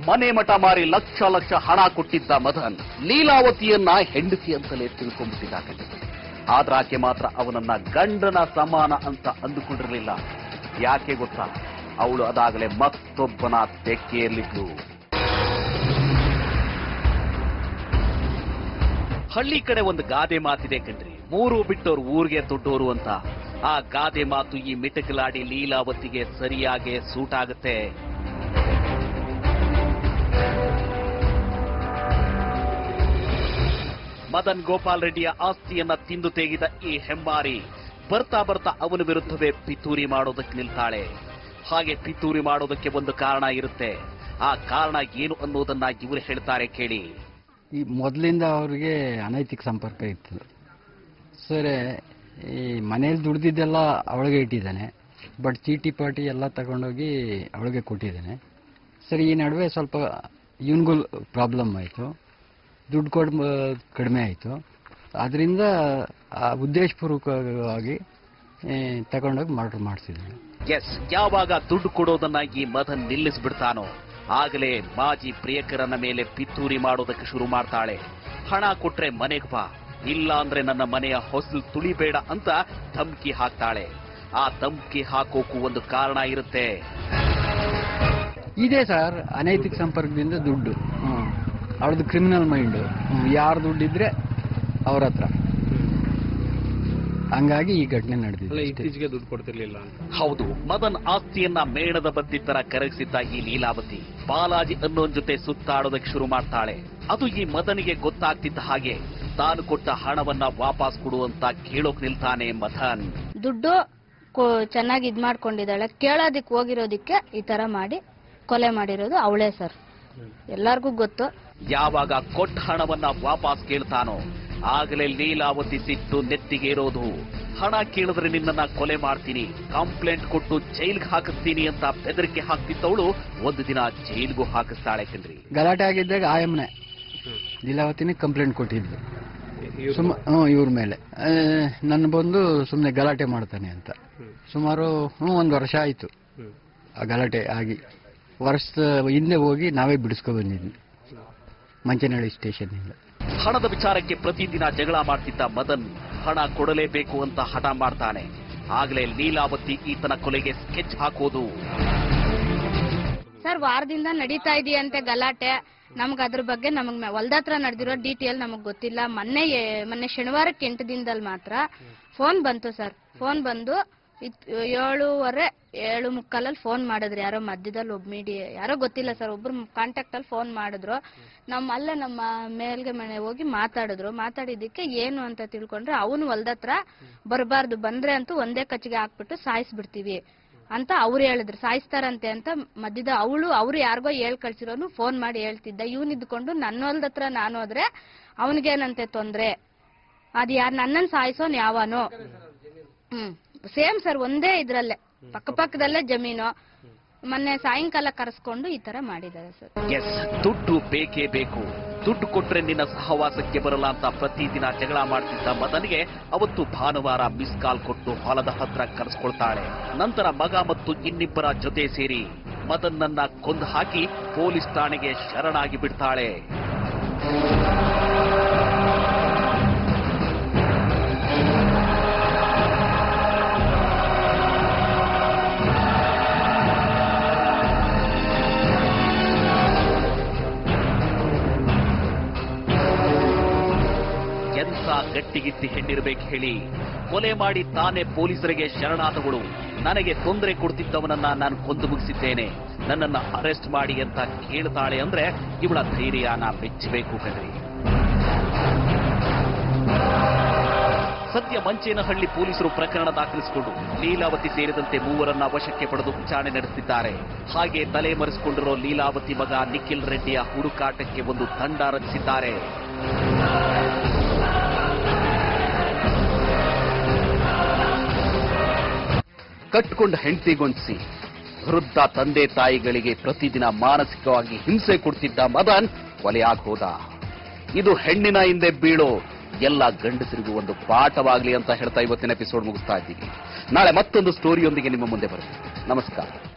ಮನೆ ಮಠ ಮಾರಿ ಲಕ್ಷ ಲಕ್ಷ ಹಣ ಕೊಟ್ಟಿದ್ದ ಮದನ್ ಲೀಲಾವತಿಯನ್ನ ಹೆಂಡತಿ ಅಂತಲೇ ತಿಳ್ಕೊಂಡ್ಬಿಟ್ಟಿದ್ದ ಕಣ್ರಿ ಆದ್ರೆ ಆಕೆ ಮಾತ್ರ ಅವನನ್ನ ಗಂಡನ ಸಮಾನ ಅಂತ ಅಂದುಕೊಂಡಿರಲಿಲ್ಲ ಯಾಕೆ ಗೊತ್ತಾ ಅವಳು ಅದಾಗಲೇ ಮತ್ತೊಬ್ಬನ ತೆಕ್ಕೆಯಲ್ಲಿದ್ಲು ಹಳ್ಳಿ ಕಡೆ ಒಂದು ಗಾದೆ ಮಾತಿದೆ ಕಣ್ರಿ ಮೂರು ಬಿಟ್ಟೋರು ಊರಿಗೆ ದೊಡ್ಡೋರು ಅಂತ ಆ ಗಾದೆ ಮಾತು ಈ ಮಿಟಕಲಾಡಿ ಲೀಲಾವತಿಗೆ ಸರಿಯಾಗಿ ಸೂಟ್ ಆಗುತ್ತೆ ಮದನ್ ಗೋಪಾಲ್ ರೆಡ್ಡಿಯ ಆಸ್ತಿಯನ್ನ ತಿಂದು ತೆಗೆದ ಈ ಹೆಮ್ಮಾರಿ ಬರ್ತಾ ಬರ್ತಾ ಅವನ ವಿರುದ್ಧವೇ ಪಿತೂರಿ ಮಾಡೋದಕ್ಕೆ ನಿಲ್ತಾಳೆ ಹಾಗೆ ಪಿತೂರಿ ಮಾಡೋದಕ್ಕೆ ಒಂದು ಕಾರಣ ಇರುತ್ತೆ ಆ ಕಾರಣ ಏನು ಅನ್ನೋದನ್ನ ಇವರು ಹೇಳ್ತಾರೆ ಕೇಳಿ ಈ ಮೊದಲಿಂದ ಅವ್ರಿಗೆ ಅನೈತಿಕ ಸಂಪರ್ಕ ಇತ್ತು ಸರ್ ಈ ಮನೇಲಿ ದುಡ್ದಿದ್ದೆಲ್ಲ ಅವಳಿಗೆ ಇಟ್ಟಿದ್ದಾನೆ ಬಟ್ ಚೀಟಿ ಪಾಟಿ ಎಲ್ಲ ತಗೊಂಡೋಗಿ ಅವಳಿಗೆ ಕೊಟ್ಟಿದ್ದಾನೆ ಸರಿ ಈ ನಡುವೆ ಸ್ವಲ್ಪ ಇವನಿಗೂ ಪ್ರಾಬ್ಲಮ್ ಆಯಿತು ದುಡ್ಡು ಕೊಡ್ ಕಡಿಮೆ ಆಯಿತು ಅದರಿಂದ ಉದ್ದೇಶಪೂರ್ವಕವಾಗಿ ಈ, ತಗೊಂಡೋಗಿ ಮರ್ಡರ್ ಮಾಡಿಸಿದ್ದಾನೆ ಎಸ್ ಯಾವಾಗ ದುಡ್ಡು ಕೊಡೋದನ್ನ ಈ ಮದನ್ ನಿಲ್ಲಿಸ್ಬಿಡ್ತಾನೋ ಆಗಲೇ ಮಾಜಿ ಪ್ರಿಯಕರನ ಮೇಲೆ ಪಿತ್ತೂರಿ ಮಾಡೋದಕ್ಕೆ ಶುರು ಮಾಡ್ತಾಳೆ ಹಣ ಕೊಟ್ರೆ ಮನೆಗೆ ಬಾ ಇಲ್ಲ ಅಂದ್ರೆ ನನ್ನ ಮನೆಯ ಹೊಸಲು ತುಳಿಬೇಡ ಅಂತ ಧಮ್ಕಿ ಹಾಕ್ತಾಳೆ ಆ ಧಮ್ಕಿ ಹಾಕೋಕು ಒಂದು ಕಾರಣ ಇರುತ್ತೆ ಇದೆ ಸರ್ ಅನೈತಿಕ ಸಂಪರ್ಕದಿಂದ ದುಡ್ಡು ಅವಳದು ಕ್ರಿಮಿನಲ್ ಮೈಂಡು ಯಾರು ದುಡ್ಡಿದ್ರೆ ಅವ್ರ ಹತ್ರ ಹಂಗಾಗಿ ಈ ಘಟನೆ ಅಲ್ಲ ನಡೆದಿದೆ ಇತ್ತೀಚೆಗೆ ದುಡ್ಡು ಕೊಡ್ತಿರ್ಲಿಲ್ಲ ಅಂತ ಹೌದು ಮದನ್ ಆಸ್ತಿಯನ್ನ ಮೇಣದ ಬದ್ದಿ ತರ ಕರಗಿಸಿದ್ದ ಈ ಲೀಲಾವತಿ ಬಾಲಾಜಿ ಅನ್ನೋನ್ ಜೊತೆ ಸುತ್ತಾಡೋದಕ್ಕೆ ಶುರು ಮಾಡ್ತಾಳೆ ಅದು ಈ ಮದನಿಗೆ ಗೊತ್ತಾಗ್ತಿದ್ದ ಹಾಗೆ ತಾನು ಕೊಟ್ಟ ಹಣವನ್ನ ವಾಪಸ್ ಕೊಡು ಅಂತ ಕೇಳೋಕ್ ನಿಲ್ತಾನೆ ಮದನ್ ದುಡ್ಡು ಕೊ- ಚೆನ್ನಾಗಿ ಇದ್ ಮಾಡ್ಕೊಂಡಿದ್ದಾಳೆ ಕೇಳೋದಿಕ್ ಹೋಗಿರೋದಿಕ್ಕೆ ಈ ತರ ಮಾಡಿ ಕೊಲೆ ಮಾಡಿರೋದು ಅವಳೇ ಸರ್ ಎಲ್ಲಾರ್ಗೂ ಗೊತ್ತು ಯಾವಾಗ ಕೊಟ್ಟ ಹಣವನ್ನ ವಾಪಸ್ ಕೇಳ್ತಾನೋ ಆಗಲೇ ಲೀಲಾವತಿ ಸಿಟ್ಟು ನೆತ್ತಿಗೆ ಇರೋದು ಹಣ ಕೇಳಿದ್ರೆ ನಿನ್ನನ್ನ ಕೊಲೆ ಮಾಡ್ತೀನಿ ಕಂಪ್ಲೇಂಟ್ ಕೊಟ್ಟು ಜೈಲ್ಗೆ ಹಾಕಿಸ್ತೀನಿ ಅಂತ ಬೆದರಿಕೆ ಹಾಕ್ತಿದ್ದವಳು ಒಂದು ದಿನ ಜೈಲ್ಗೂ ಹಾಕಿಸ್ತಾಳೆ ಕಣ್ರಿ ಗಲಾಟೆ ಆಗಿದ್ದಾಗ ಆಯಮ್ಮನೆ ಲೀಲಾವತಿನೇ ಕಂಪ್ಲೇಂಟ್ ಕೊಟ್ಟಿದ್ಲು ಇವ್ರು- ಸುಮ ಹ್ಞೂ ಇವ್ರ ಮೇಲೆ ಆ, ನನ್ನ ಬಂದು ಸುಮ್ಮನೆ ಗಲಾಟೆ ಮಾಡ್ತಾನೆ ಅಂತ ಹ್ಮ್. ಸುಮಾರು ಹ್ಞೂ ಒಂದು ವರ್ಷ ಆಯಿತು ಹ್ಮ್. ಆ ಗಲಾಟೆ ಆಗಿ ವರ್ಷದ ಹಿಂದೆ ಹೋಗಿ ನಾವೇ ಬಿಡಿಸ್ಕೊ ಬಂದಿದ್ವಿ ಮಂಚನಹಳ್ಳಿ ಸ್ಟೇಷನ್ನಿಂದ ಹಣದ ವಿಚಾರಕ್ಕೆ ಪ್ರತಿದಿನ ಜಗಳ ಮಾಡ್ತಿದ್ದ ಮದನ್ ಹಣ ಕೊಡಲೇಬೇಕು ಅಂತ ಹಠ ಮಾಡ್ತಾನೆ ಆಗಲೇ ಲೀಲಾವತಿ ಈತನ ಕೊಲೆಗೆ ಸ್ಕೆಚ್ ಹಾಕೋದು ಸರ್ ವಾರದಿಂದ ನಡೀತಾ ಇದೆಯಂತೆ ಗಲಾಟೆ ನಮ್ಗೆ ಅದ್ರ ಬಗ್ಗೆ ನಮಗ್ ಹೊಲ್ದ ಹತ್ರ ನಡೆದಿರೋ ಡೀಟೇಲ್ ನಮಗ್ ಗೊತ್ತಿಲ್ಲ ಮೊನ್ನೆ ಏ- ಮೊನ್ನೆ ಶನಿವಾರಕ್ಕೆ ಎಂಟು ದಿನದಲ್ಲಿ ಮಾತ್ರ ಫೋನ್ ಬಂತು ಸರ್ ಫೋನ್ ಬಂದು ಇತ್- ಏಳುವರೆ ಏಳು ಮುಕ್ಕಾಲಲ್ಲಿ ಫೋನ್ ಮಾಡಿದ್ರು ಯಾರೋ ಮಧ್ಯದಲ್ಲಿ ಒಬ್ಬ ಮೀಡಿಯಾ ಯಾರೋ ಗೊತ್ತಿಲ್ಲ ಸರ್ ಒಬ್ರು ಕಾಂಟ್ಯಾಕ್ಟ್ ಅಲ್ಲಿ ಫೋನ್ ಮಾಡಿದ್ರು ನಮ್ಮ ಅಲ್ಲೇ ನಮ್ಮ ಮೇಲ್ಗೆ ಮನೆ ಹೋಗಿ ಮಾತಾಡಿದ್ರು ಮಾತಾಡಿದ್ದಕ್ಕೆ ಏನು ಅಂತ ತಿಳ್ಕೊಂಡ್ರೆ ಅವನು ಹೊಲ್ದ ಹತ್ರ ಬರಬಾರ್ದು ಬಂದ್ರೆ ಅಂತೂ ಒಂದೇ ಕಚ್ಚಿಗೆ ಹಾಕ್ಬಿಟ್ಟು ಸಾಯಿಸ್ಬಿಡ್ತೀವಿ ಅಂತ ಅವ್ರು ಹೇಳಿದ್ರು ಸಾಯಿಸ್ತಾರಂತೆ ಅಂತ ಮಧ್ಯದ ಅವಳು ಅವ್ರು ಯಾರಿಗೋ ಹೇಳ್ ಕಳ್ಸಿರೋನು ಫೋನ್ ಮಾಡಿ ಹೇಳ್ತಿದ್ದ ಇವನ್ ಇದ್ಕೊಂಡು ನನ್ನ ಹೊಲ್ದ ಹತ್ರ ನಾನು ಹೋದ್ರೆ ಅವನಿಗೇನಂತೆ ತೊಂದ್ರೆ ಅದ್ ಯಾರ್ ನನ್ನನ್ ಸಾಯಿಸೋನ್ ಯಾವನು ಹ್ಮ್ ಸೇಮ್ ಸರ್ ಒಂದೇ ಇದ್ರಲ್ಲೇ ಪಕ್ಕ ಪಕ್ಕದಲ್ಲೇ ಜಮೀನು ಮೊನ್ನೆ ಸಾಯಂಕಾಲ ಕರೆಸ್ಕೊಂಡು ಈ ತರ ಮಾಡಿದ್ದಾರೆ ಸರ್ ಎಸ್ ದುಡ್ಡು ಬೇಕೇ ಬೇಕು ದುಡ್ಡು ಕೊಟ್ರೆ ನಿನ್ನ ಸಹವಾಸಕ್ಕೆ ಬರಲ್ಲ ಅಂತ ಪ್ರತಿದಿನ ಜಗಳ ಮಾಡ್ತಿದ್ದ ಮದನಿಗೆ ಅವತ್ತು ಭಾನುವಾರ ಮಿಸ್ ಕಾಲ್ ಕೊಟ್ಟು ಹೊಲದ ಹತ್ರ ಕರೆಸ್ಕೊಳ್ತಾಳೆ ನಂತರ ಮಗ ಮತ್ತು ಇನ್ನಿಬ್ಬರ ಜೊತೆ ಸೇರಿ ಮದನ್ನನ್ನ ಕೊಂದು ಹಾಕಿ ಪೊಲೀಸ್ ಠಾಣೆಗೆ ಶರಣಾಗಿ ಬಿಡ್ತಾಳೆ ಎಂತ ಗಟ್ಟಿಗಿತ್ತಿ ಹೆಣ್ಣಿರ್ಬೇಕು ಹೇಳಿ ಕೊಲೆ ಮಾಡಿ ತಾನೇ ಪೊಲೀಸರಿಗೆ ಶರಣಾದವಳು ನನಗೆ ತೊಂದರೆ ಕೊಡ್ತಿದ್ದವನನ್ನ ನಾನು ಕೊಂದು ಮುಗಿಸಿದ್ದೇನೆ ನನ್ನನ್ನ ಅರೆಸ್ಟ್ ಮಾಡಿ ಅಂತ ಕೇಳ್ತಾಳೆ ಅಂದ್ರೆ ಇವಳ ಧೈರ್ಯನ ಮೆಚ್ಚಬೇಕು ಕಣ್ರಿ ಸದ್ಯ ಮಂಚೇನಹಳ್ಳಿ ಪೊಲೀಸರು ಪ್ರಕರಣ ದಾಖಲಿಸಿಕೊಂಡು ಲೀಲಾವತಿ ಸೇರಿದಂತೆ ಮೂವರನ್ನ ವಶಕ್ಕೆ ಪಡೆದು ವಿಚಾರಣೆ ನಡೆಸಿದ್ದಾರೆ ಹಾಗೆ ತಲೆ ಮರೆಸಿಕೊಂಡಿರೋ ಲೀಲಾವತಿ ಮಗ ನಿಖಿಲ್ ರೆಡ್ಡಿಯ ಹುಡುಕಾಟಕ್ಕೆ ಒಂದು ತಂಡ ರಚಿಸಿದ್ದಾರೆ ಕಟ್ಕೊಂಡ ಹೆಂಡತಿಗೊಂಡಿಸಿ ವೃದ್ಧ ತಂದೆ ತಾಯಿಗಳಿಗೆ ಪ್ರತಿದಿನ ಮಾನಸಿಕವಾಗಿ ಹಿಂಸೆ ಕೊಡ್ತಿದ್ದ ಮದನ್ ಕೊಲೆಯಾಗಿ ಹೋದ ಇದು ಹೆಣ್ಣಿನ ಹಿಂದೆ ಬೀಳೋ ಎಲ್ಲ ಗಂಡಸರಿಗೂ ಒಂದು ಪಾಠವಾಗ್ಲಿ ಅಂತ ಹೇಳ್ತಾ ಇವತ್ತಿನ ಎಪಿಸೋಡ್ ಮುಗಿಸ್ತಾ ಇದ್ದೀವಿ ನಾಳೆ ಮತ್ತೊಂದು ಸ್ಟೋರಿಯೊಂದಿಗೆ ನಿಮ್ಮ ಮುಂದೆ ಬರುತ್ತೆ ನಮಸ್ಕಾರ